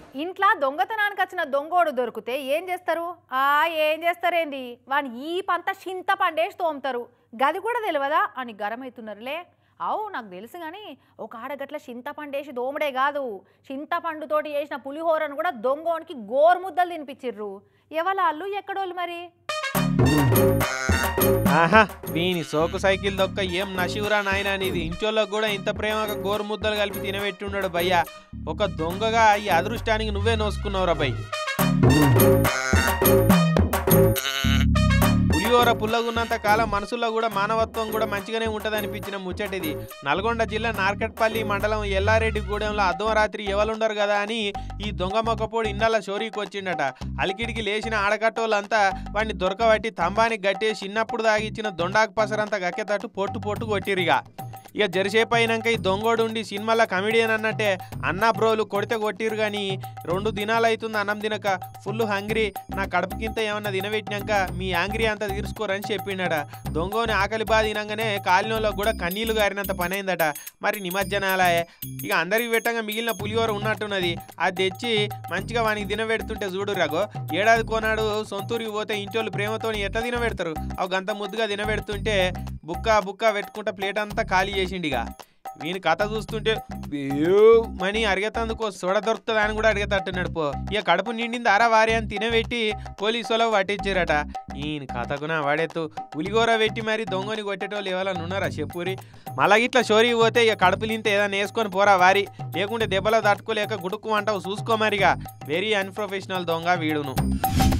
ఇంట్లో దొంగతనానికి వచ్చిన దొంగోడు దొరికితే ఏం చేస్తారు ఆ ఏం చేస్తారేంది వాని ఈ పంత చింత పండేసి తోముతారు గది కూడా తెలియదా అని గరమవుతున్నారులే అవు నాకు తెలుసు కానీ ఒక ఆడగట్ల చింతపండేసి దోమడే కాదు చింతపండుతోటి చేసిన పులిహోరను కూడా దొంగోనికి గోరుముద్దలు తినిపించిర్రు ఎవలాళ్ళు ఎక్కడోళ్ళు మరి ఆహా వీని సోకు సైకిల్ దొక్క ఏం నశివురా నాయన అనేది ఇంట్లోకి కూడా ఇంత ప్రేమగా గోరు ముద్దలు కలిపి తినబెట్టి ఉన్నాడు భయ్య ఒక దొంగగా ఈ అదృష్టానికి నువ్వే నోసుకున్నావురా భయ్ పులిహోర పుల్లగున్నంత కాలం మనసులో కూడా మానవత్వం కూడా మంచిగానే ఉంటది అనిపించిన ముచ్చటిది నల్గొండ జిల్లా నార్కట్పల్లి మండలం ఎల్లారెడ్డిగూడెంలో అర్ధం రాత్రి ఎవరుండరు కదా అని ఈ దొంగ మొక్కపోడు ఇన్నల షోరీకి వచ్చిండట అలికిడికి లేచిన ఆడకట్టోళ్ళంతా వాడిని దొరకబట్టి తంబానికి గట్టేసి చిన్నప్పుడు దాగిచ్చిన దొండాకు పసరంతా గక్కేటట్టు పొట్టు పొట్టు కొట్టిరిగా ఇక జరిసేపు అయినాక ఈ దొంగోడు ఉండి సినిమాలో కమెడియన్ అన్నట్టే అన్న బ్రోలు కొడితే కొట్టిరు కానీ రెండు దినాలు అవుతుంది అన్నం తినక ఫుల్ హంగ్రీ నా కడుపుకింత ఏమన్నా తినబెట్టినాక మీ యాంగ్రీ అంతా తీర్చుకోరని చెప్పిండట దొంగోని ఆకలి బాధ తినంగానే కాలినోళ్ళకు కూడా కన్నీళ్లు గారినంత పని అయిందట మరి నిమజ్జనాలే ఇక అందరికి పెట్టంగా మిగిలిన పులిహోర ఉన్నట్టున్నది అది తెచ్చి మంచిగా వానికి తినబెడుతుంటే చూడు రగో ఏడాది కోనాడు సొంతూరికి పోతే ఇంటోళ్ళు ప్రేమతోని ఎట్లా తినబెడతారు అవి గంత ముద్దుగా తినబెడుతుంటే బుక్క బుక్క పెట్టుకుంటా ప్లేట్ అంతా ఖాళీ చేసిండిగా వీని కథ చూస్తుంటే "వేయ్" మని అరిగేతందుకు సొడ దొరుకుతుంది అని కూడా అడిగేటట్టున్నాడు పో ఇక కడుపు నిండింది అరా వారి అని తినబెట్టి పోలీసు వాళ్ళకు పట్టించారట ఈయన కథకున వాడెత్తు పులిగోర పెట్టి మరి దొంగని కొట్టేటోళ్ళు ఎవరైనా ఉన్నారా చెప్పురి మళ్ళా ఇట్లా షోరీ పోతే ఇక కడుపు నింతే ఏదైనా వేసుకొని పోరా వారి లేకుంటే దెబ్బలో తట్టుకోలేక గుడుక్కు అంటావు చూసుకో మరిగా వెరీ అన్ప్రొఫెషనల్ దొంగ వీడును